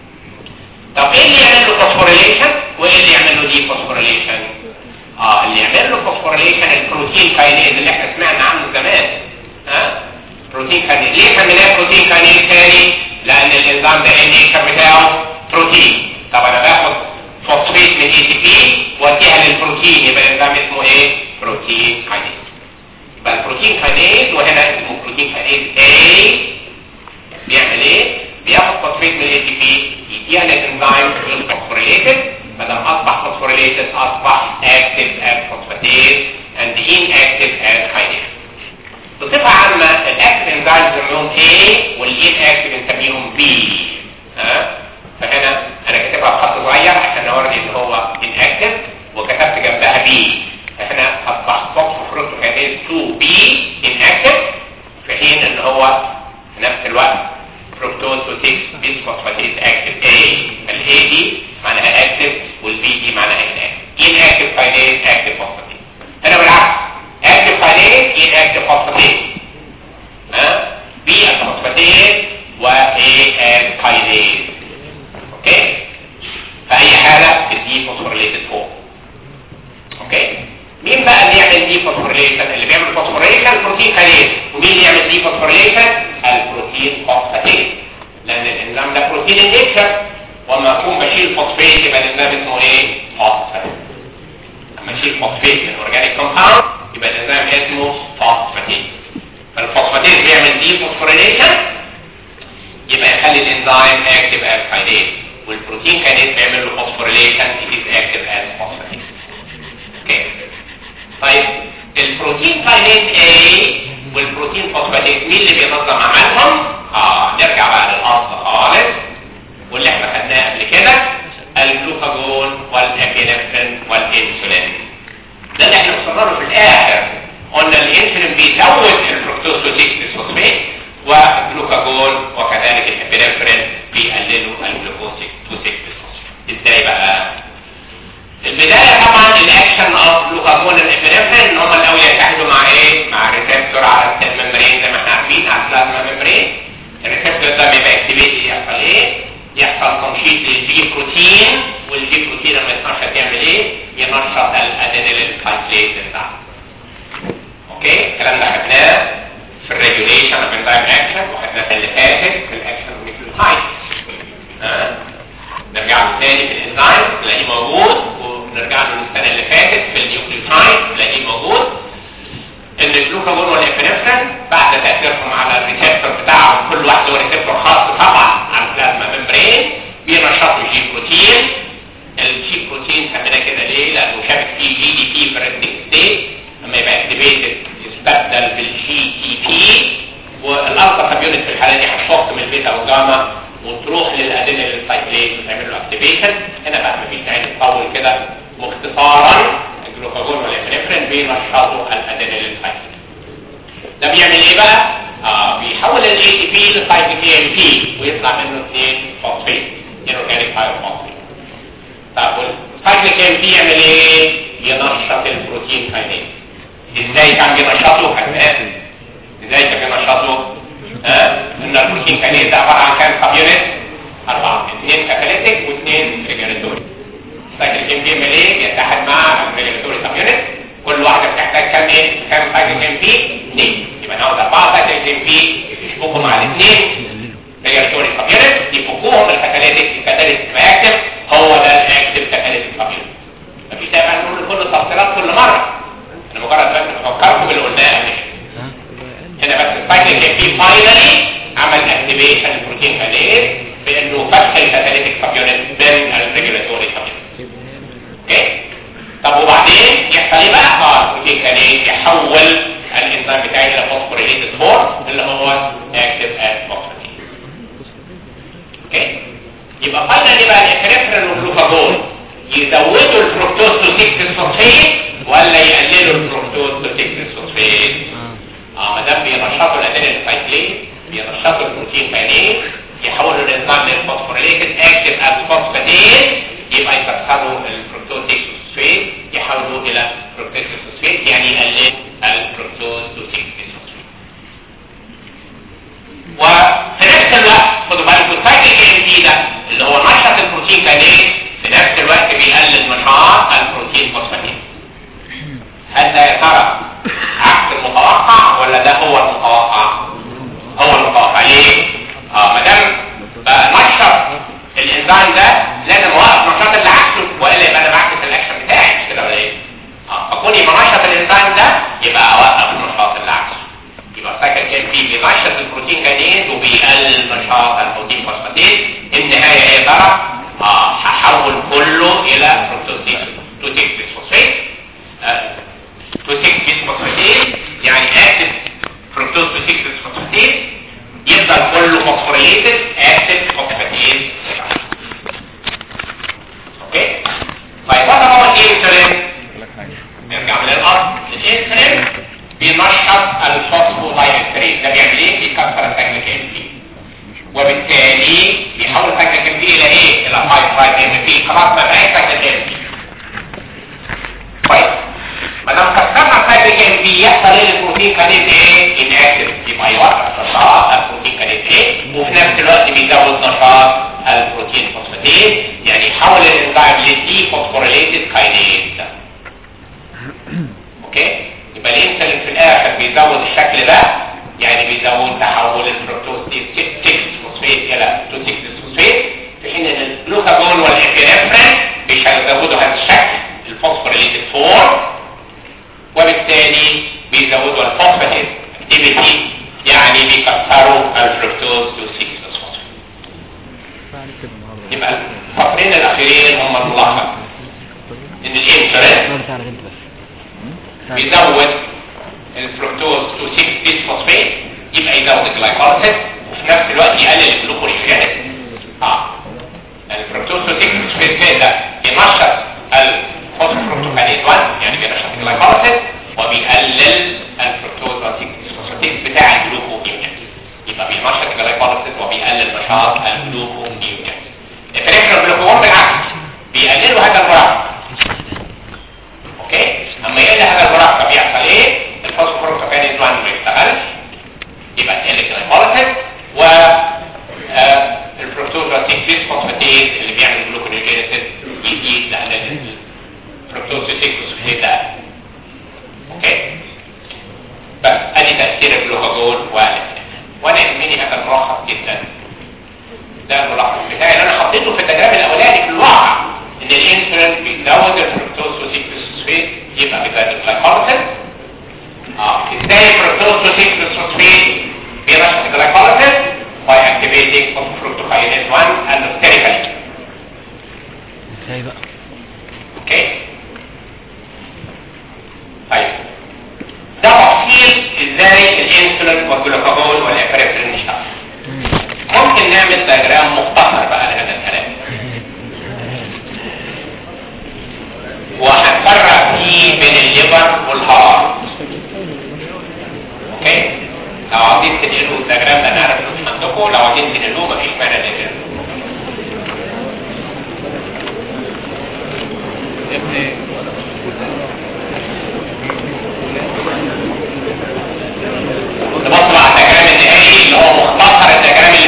طب ايه اللي يعمل له فوسفوريليشن وايه اللي يعمل له دي فوسفوريليشن اه اللي يعمل له فوسفوريليشن البروتين كاينيز اللي احنا سمعنا عنه زمان ها بروتين كاينيز ليه سميناه بروتين كاينيز تاني لان الانزيم ده النيتشر بتاعه بروتين طب انا باخد فوسفيت من اي تي بي واديها للبروتين يبقى الانزيم اسمه ايه بروتين كاينيز يبقى البروتين كاينيز وهنا اسمه بروتين كاينيز A بيعمل ايه بياخد فوسفيت من الاي تي بي يديها للانزيم الفوسفوريليتد ما دام اصبح فوسفوريليتد اصبح اكتف از فوسفاتيز اند ان اكتف از كاينيز بصفه عامه الاكتف انزيم بنسميهم A والان اكتف بنسميهم B ها فهنا انا كاتبها بخط صغير عشان اوري ان هو ان اكتف وكتبت جنبها B فهنا اصبح فوسفوريليتد 2 B ان اكتف في حين ان هو في نفس الوقت فركتوز 6 بيس فوسفاتيز اكتف A الاي دي معناها اكتف والبي دي معناها ان اكتف ان اكتف كاينيز اكتف فوسفاتيز هنا بالعكس اكتف كاينيز ان اكتف فوسفاتيز ها بي از فوسفاتيز واي از كاينيز اوكي في اي حاله الدي فوسفوريليتد فوق اوكي مين بقى اللي يعمل دي فوسفوريليشن اللي بيعمل فوسفوريليشن بروتين كاينيز ومين اللي يعمل دي فوسفوريليشن البروتين فوسفاتيز لان الانزيم ده بروتين النيتشر وما اكون بشيل فوسفات يبقى الانزيم اسمه ايه فوسفات اما اشيل فوسفات من اورجانيك كومباوند يبقى الانزيم اسمه فوسفاتيز فالفوسفاتيز بيعمل دي فوسفوريليشن يبقى يخلي الانزيم اكتف از كاينيز والبروتين كاينيز بيعمل له فوسفوريليشن it is active as phosphatase اوكي طيب البروتين كاينيز A والبروتين فوسفاتيز مين اللي بينظم عملهم اه نرجع بقى للاصل خالص واللي احنا خدناه قبل كده الجلوكاجون والابينفرين والانسولين ده اللي احنا وصلنا له في الاخر قلنا الانسولين بيزود الفركتوز 6 فوسفات والجلوكاجون وكذلك الابينفرين بيقللوا الجلوكوز 6 فوسفات ازاي بقى البداية طبعا الاكشن اوف جلوكاجون الابنفرين ان هم الاول يتحدوا مع ايه مع ريسبتور على السيل ممبرين زي ما احنا عارفين على البلازما ممبرين الريسبتور ده بيبقى اكتيفيتي يحصل ايه يحصل تنشيط للجي بروتين والجي بروتين لما يتنشط يعمل ايه ينشط الادينيل سايكليز بتاعه اوكي الكلام ده خدناه في الريجوليشن اوف انزيم اكشن وخدناه اللي فاتت في الاكشن اوف نيوكليوتايد ها نرجع له تاني في الانزيم تلاقيه موجود ونرجع له السنه اللي فاتت في النيوكليوتايد تلاقيه موجود ان الجلوكاجون والابنفرين بعد تاثيرهم على الريسبتور بتاعهم كل واحد له ريسبتور خاص طبعا على البلازما ممبرين بينشطوا جي بروتين الجي بروتين سميناه كده ليه؟ لانه شابك فيه جي دي بي في الريستنج ستيت لما يبقى اكتيفيتد يستبدل بالجي تي بي والالفا سب يونت في الحاله دي هتفك من البيتا والجاما وتروح للادينيل سايكليز وتعمل له اكتيفيشن هنا بعد ما بيتعمل تطول كده واختصارا الجلوكاجون والابنفرين بينشطوا الادينيل سايكليز ده بيعمل ايه بقى؟ آه بيحول الاي تي بي لسايكليك اي ام بي ويطلع منه اثنين فوسفيت اورجانيك بايوفوسفيت طب والسايكليك اي ام بي يعمل ايه؟ ينشط البروتين كاينيز ازاي كان بينشطه؟ خدناه ازاي كان بينشطه؟ البروتين كانيز ده عباره عن كام سب يونت اربعه اثنين كاتاليتيك واثنين ريجوليتوري سايكل ام بي ام ايه يتحد مع الريجوليتوري سب يونت كل واحده بتحتاج كام ايه كام سايكل ام بي اثنين يبقى ناخد اربعه سايكل ام بي يشبكوا مع الاثنين ريجوليتوري سب يونت يفكوهم الكاتاليتيك الكاتاليتيك رياكتيف هو ده الاكتيف كاتاليتيك سب يونت مفيش داعي بقى نقول كل التفصيلات كل مره انا مجرد بس بفكركم باللي قلناه قبل كده هنا بس السايكل كان فيه فاينلي عمل اكتيفيشن البروتين كانيز بانه فتح الكاتاليتيك سب يونت بين الريجوليتوري سب يونت اوكي طب وبعدين يحصل ايه بقى؟ اه البروتين كانيز يحول الانزيم بتاعي الى فوسفوريليتد فورم اللي هو اكتيف ات فوسفوريليتد اوكي يبقى فاينلي بقى الافريفرين والجلوكاجون يزودوا الفركتوز تو 6 فوسفيت ولا يقللوا الفركتوز تو 6 فوسفيت اه ما دام بينشطوا الادرينال سايكلين بينشطوا البروتين كاينيز يحولوا الانزيم للفوسفوريليتد اكتيف از فوسفاتيز يبقى يكسروا الفركتوز 6 فوسفيت يحولوه الى فركتوز فوسفيت يعني يقلل الفركتوز تو 6 فوسفيت وفي نفس الوقت خدوا بالكم السايكل ام دي ده اللي هو نشط البروتين كاينيز في نفس الوقت بيقلل نشاط البروتين فوسفاتيز هل ده يا ترى عكس المتوقع ولا ده هو المتوقع هو المتوقع ليه اه ما دام بقى نشط الانزيم ده لازم اوقف نشاط اللي عكسه والا يبقى انا بعكس الاكشن بتاعي مش كده ولا ايه اه فكوني بنشط الانزيم ده يبقى اوقف النشاط اللي عكسه يبقى سايكل كان فيه بينشط البروتين كانيز وبيقلل نشاط البروتين فوسفاتيز النهايه ايه يا ترى اه هحول كله الى فركتوز 6 فوسفات تو 6 فوسفاتيز يعني اكتف فركتوز تو 6 فوسفاتيز يفضل كله فوسفوريليتد اكتف فوسفاتيز اوكي طيب وات هو الانسولين نرجع للارض الانسولين بينشط الفوسفودايستريز ده بيعمل ايه بيكسر السايكليك وبالتالي بيحول سايكليك ام الى ايه الى 5 5 ام بي خلاص ما بقاش سايكليك ام طيب ما دام كسرنا السايكليك ام بي يحصل ايه للبروتين كانيز ايه اناكتيف يبقى يوقف نشاط البروتين كانيز ايه وفي نفس الوقت بيزود نشاط البروتين فوسفاتيز يعني يحول الانزيم لدي فوسفوريليتد كاينيز اوكي يبقى الانسولين في الاخر بيزود الشكل ده يعني بيزود تحول الفركتوز دي 6 فوسفات الى 2 6 فوسفات في حين ان الجلوكاجون والابينفرين بيزودوا هذا الشكل الفوسفوريليتد فورم وبالتالي بيزودوا الفوسفاتيز اكتيفيتي يعني بيكسروا الفركتوز تو 6 فوسفات يبقى الفقرين الاخيرين هم الملاحظه ان الانسولين بيزود الفركتوز تو 6 بيس فوسفات يبقى يزود الجلايكوليسيس وفي نفس الوقت يقلل الجلوكونيوجينيس اه الفركتوز تو 6 فوسفات ده ينشط الفوسفوفركتوكانيز 1 يعني بينشط الجلايكوليسيس وبيقلل الفركتوز تو 6 فوسفات بتاع الجلوكونيوجينيس يبقى بينشط الجلايكوليسيس وبيقلل نشاط الجلوكونيوجينيس الفريكشن جلوكوجون بالعكس بيقللوا هذا المركب اوكي اما يقل هذا المركب بيحصل ايه الفوسفوفركتوكانيز 1 ما بيشتغلش يبقى تقل الجلايكوليسيس و الفركتوز والتكسيس فوسفاتيز اللي بيعمل جلوكونيوجينيسيس يزيد لان الفركتوز والتكسيس ده اوكي بس ادي تاثير الجلوكاجون والانسولين وانا يهمني هذا الملخص جدا ده الملخص بتاعي اللي انا حطيته في التجربه الاولاني في الواقع ان الانسولين بيزود الفركتوز والتكسيس يبقى بيزود الجلايكوليسيس اه ازاي الفركتوز والتكسيس بينشط الجلايكوليسيس by activating phosphorus 1 allosterically ازاي بقى اوكي طيب ده تفصيل ازاي الانسولين والجلوكاجون والافريفرين بيشتغل ممكن نعمل دياجرام مختصر بقى لهذا الكلام وهنفرق فيه بين الليفر والهارت اوكي لو عاوزين تنقلوا الدياجرام ده انا عارف انه مش عندكم لو عاوزين تنقلوه مفيش مانع ننقله يا ابني نبص بقى على الدياجرام النهائي اللي هو مختصر الدياجرام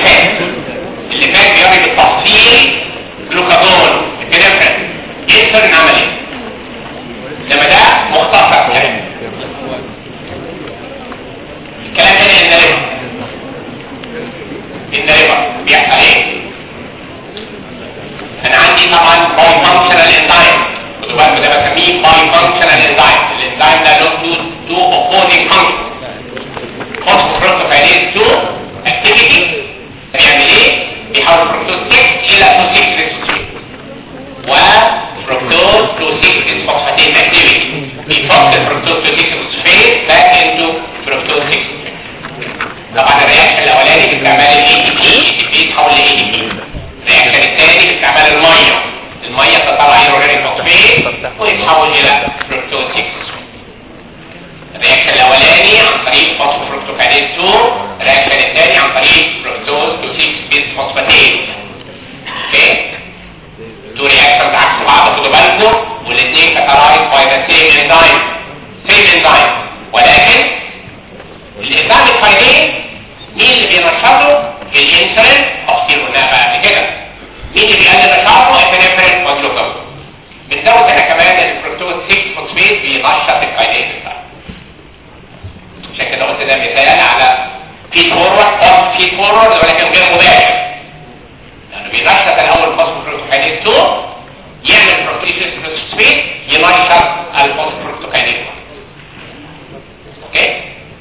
اي تي بي اي تي بي يتحول ل اي تي بي الرياكشن الثاني باستعمال الميه الميه تطلع هيدروجين فوسفيت ويتحول الى فركتوز 6 الرياكشن الاولاني عن طريق فوسفوفركتوكانيز 2 الرياكشن الثاني عن طريق فركتوز 2 6 بيز فوسفاتيز اوكي تو رياكشنز عكس بعض خدوا بالكم والاثنين كاتالايز باي ذا سيم انزيم سيم انزيم ولكن الانزيم الكاينيز مين اللي بينشطه الانسولين تفصيل قلناها بقى قبل كده مين اللي بيقلل نشاطه الفينفرين والجلوكوز بنزود هنا كمان الفركتوز 6 فوسفيت بينشط الكاينيز بتاعه عشان كده قلت ده مثال على فيد فورورد اوف فيد فورورد ولكن غير مباشر يعني بينشط الاول فوسفوفركتوكاينيز 2 يعمل بروتيسيس فوسفيت ينشط الفوسفوفركتوكاينيز 1 اوكي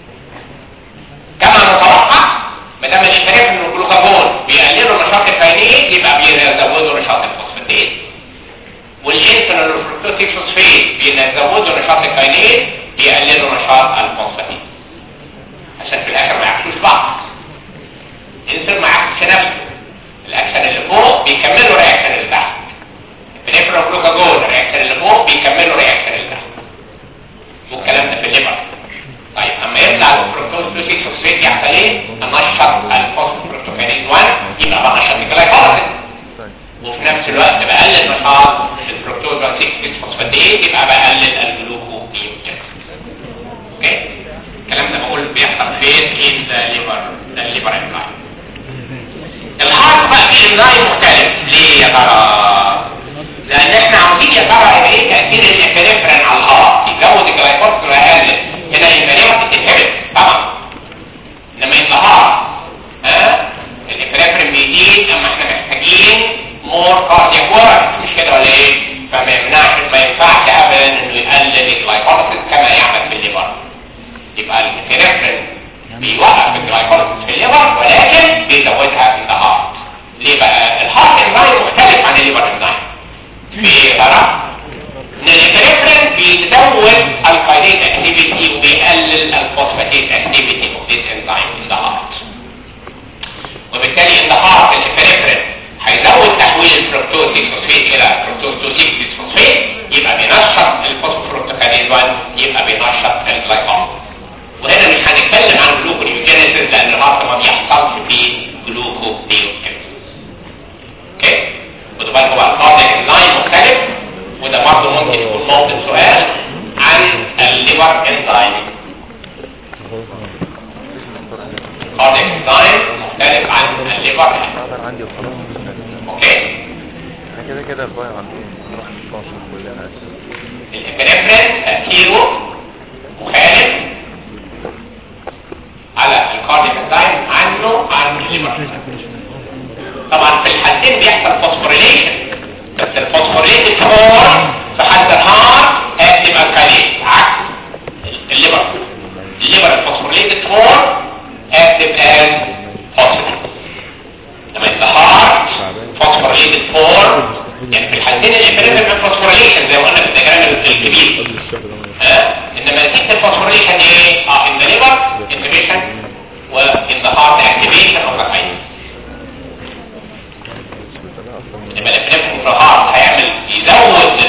كما نتوقع ما دام الاشتراك من الجلوكاجون بيقللوا نشاط الكاينيز يبقى بيزودوا نشاط الفوسفاتيز والانسولين والفركتوز 6 فوسفيت بيزودوا نشاط الكاينيز بيقللوا نشاط الفوسفاتيز عشان في الاخر ما يعكسوش بعض الانسولين ما يعكسش نفسه الاكشن اللي فوق بيكملوا رياكشن اللي تحت بنفرق جلوكاجون الرياكشن اللي فوق بيكملوا رياكشن اللي تحت والكلام ده في الليبر طيب اما يطلع الفركتوز 2 فوسفيت يحصل ايه؟ انشط الفوسفوركتوكانيز 1 يبقى بنشط الجلايكولايسيس وفي نفس الوقت بقلل نشاط الفركتوز 1 6 فوسفاتيز يبقى بقلل الجلوكو اوكي الكلام ده بقول بيحصل فين ان ذا ليفر ذا ليفر انزايم الهارت بقى في انزايم مختلف ليه يا ترى لان احنا عاوزين يا ترى يبقى ايه تاثير الانفرين على الهارت يزود الجلايكوز ويقلل هنا الانفرين بتتهبط طبعا انما الهارت ها الانفرين بيزيد اما احنا محتاجين مور كاردياك ورك مش كده ولا ايه فما يمنعش ما ينفعش ابدا انه يقلل الجلايكوز كما يعمل في الليفر يبقى الانفرين بيوقف الجلايكوز في الليفر ولكن بيزودها في الهارت ليه بقى الهارت انزايم مختلف عن الليفر انزايم في غرض ان الانفرين بيزود الكاينيز اكتيفيتي وبيقلل الفوسفاتيز اكتيفيتي اوف ذيس انزايم ان ذا هارت وبالتالي ان ذا هارت الانفرين هيزود تحويل الفركتوز 6 فوسفيت الى فركتوز 2 6 فوسفيت يبقى بينشط الفوسفوفركتوكانيز 1 يبقى بينشط الجلايكوز وهنا مش هنتكلم عن جلوكونيوجينيسيس لان الهارت ما بيحصلش فيه جلوكونيوجينيسيس اوكي وده بقى هو الكاردياك انزايم مختلف وده برضه ممكن يكون موضوع سؤال عن الليفر انزايم كاردياك انزايم مختلف عن الليفر اقدر عندي وخلاص اوكي احنا كده كده البايع عندي نروح 12 كلنا الابنفرين تأثيره مخالف على الكاردياك انزايم عنه عن الليفر طبعا في الحالتين بيحصل فوسفوريليشن بس الفوسفوريليتد فورم في حالة الهارت اكتب الكاليز عكس الليبر الليبر الفوسفوريليتد فورم اكتب از فوسفوريل لما يبقى هارت فوسفوريليتد فورم يعني في الحالتين الانفريزم بالفوسفوريليشن زي ما قلنا في الدياجرام الكبير ها انما نتيجه الفوسفوريليشن ايه؟ اه ان ذا ليبر انتبيشن وان ذا هارت اكتيفيشن اوف ذا كاينز يبقى الابنفرين في الهارت هيعمل يزود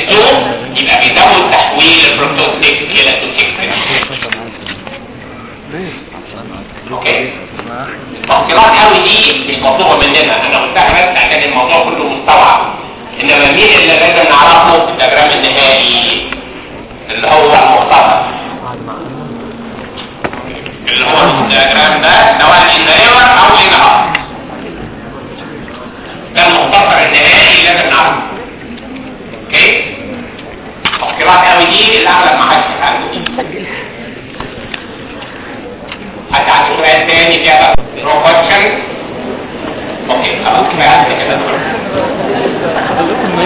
2 يبقى بيزود تحويل البروتون 6 الى 2 6 اوكي تفصيلات قوي دي مش مطلوبه مننا انا قلتها بس عشان الموضوع كله مستوعب انما مين اللي لازم نعرفه في الدياجرام النهائي اللي هو المختصر اللي هو الدياجرام